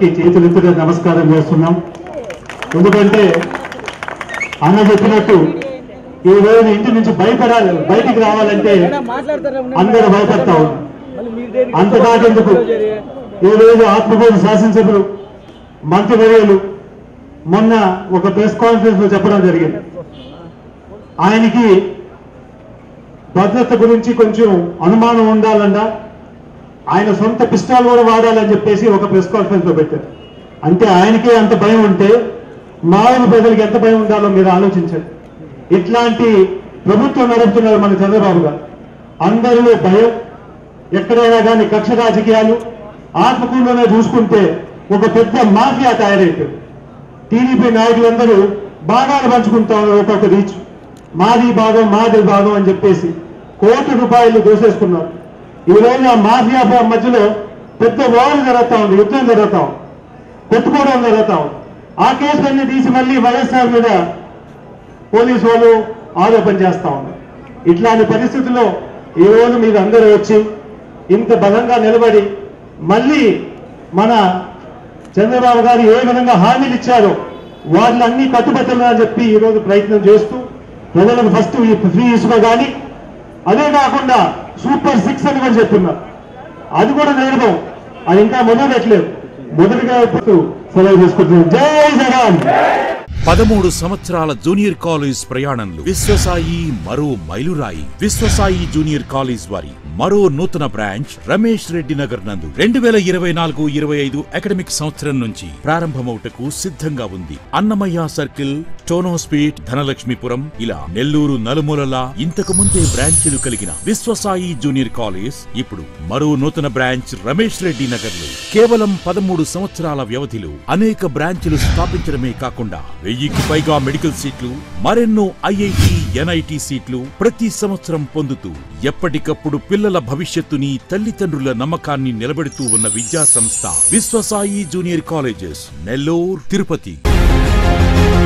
చేతులెత్తుగా నమస్కారం చేస్తున్నాం ఎందుకంటే అన్న చెప్పినట్టు ఈ రోజు ఇంటి నుంచి భయపడాలి బయటికి రావాలంటే అందరూ భయపడతా ఉన్నారు అంతదాకెందుకు ఈ రోజు ఆత్మకూరు శాసనసభ్యులు మంత్రివర్యులు మొన్న ఒక ప్రెస్ కాన్ఫరెన్స్ లో చెప్పడం జరిగింది ఆయనకి భద్రత గురించి కొంచెం అనుమానం ఉండాలన్నా ఆయన సొంత పిస్టాల్ కూడా వాడాలని చెప్పేసి ఒక ప్రెస్ కాన్ఫరెన్స్ లో పెట్టారు అంటే ఆయనకే అంత భయం ఉంటే మామూలు ప్రజలకు ఎంత భయం ఉండాలో మీరు ఆలోచించండి ఇట్లాంటి ప్రభుత్వం నడుపుతున్నారు మన చంద్రబాబు గారు అందరిలో భయం ఎక్కడైనా కానీ కక్ష రాజకీయాలు ఆత్మకూరులోనే చూసుకుంటే ఒక పెద్ద మాఫియా తయారైపోయింది టీడీపీ నాయకులందరూ భాగాలు పంచుకుంటా ఉన్నారు ఒక్కొక్క రీచ్ మాది భాగం మాది భాగం అని చెప్పేసి కోటి రూపాయలు దోసేసుకున్నారు ఈ రోజు ఆ మాఫియా మధ్యలో పెద్ద వారు జరుగుతా ఉంది యుద్ధం జరుగుతా ఉంది కొట్టుకోవడం జరుగుతా ఉంది ఆ కేసులన్నీ తీసి మళ్ళీ వైఎస్ఆర్ మీద పోలీసు వాళ్ళు ఆరోపణ చేస్తా ఉన్నారు ఇట్లాంటి పరిస్థితుల్లో ఈ రోజు మీరు అందరూ వచ్చి ఇంత బలంగా నిలబడి మళ్ళీ మన చంద్రబాబు గారు ఏ విధంగా హామీలు ఇచ్చారో వాళ్ళన్నీ కట్టుబట్టాలని చెప్పి ఈ రోజు ప్రయత్నం చేస్తూ ప్రజలకు ఫస్ట్ ఈ ఫ్రీ ఇసుక కానీ అదే కాకుండా సూపర్ సిక్స్ అని కూడా చెప్తున్నారు అది కూడా నేర్పం అది ఇంకా మొదలు పెట్టలేదు మొదటిగా ఇప్పుడు సెలవు తీసుకుంటున్నాం జై జగన్ పదమూడు సంవత్సరాల జూనియర్ కాలేజ్ ప్రయాణంలో విశ్వసాయి మరో మైలురాయి విశ్వసాయి జూనియర్ కాలేజ్ వారి మరో నూతన బ్రాంచ్ రమేష్ రెడ్డి నగర్ నందు రెండు వేల ఇరవై నాలుగు ఇరవై ఐదు అకాడమిక్ సంవత్సరం నుంచి ప్రారంభమవుటకు సిద్ధంగా ఉంది అన్నమయ్య సర్కిల్ టోనోస్పీట్ ధనలక్ష్మీపురం ఇలా నెల్లూరు నలుమూలలా ఇంతకు ముందే బ్రాంచీలు కలిగిన విశ్వసాయి జూనియర్ కాలేజ్ ఇప్పుడు మరో నూతన బ్రాంచ్ రమేష్ రెడ్డి నగర్ లో కేవలం పదమూడు సంవత్సరాల వ్యవధిలో అనేక బ్రాంచ్లు స్థాపించడమే కాకుండా వెయ్యికి పైగా మెడికల్ సీట్లు మరెన్నో ఐఐటి ఎన్ఐటి సీట్లు ప్రతి సంవత్సరం పొందుతూ ఎప్పటికప్పుడు పిల్లల భవిష్యత్తుని తల్లిదండ్రుల నమ్మకాన్ని నిలబెడుతూ ఉన్న విద్యా సంస్థ విశ్వసాయి జూనియర్ కాలేజెస్ నెల్లూరు తిరుపతి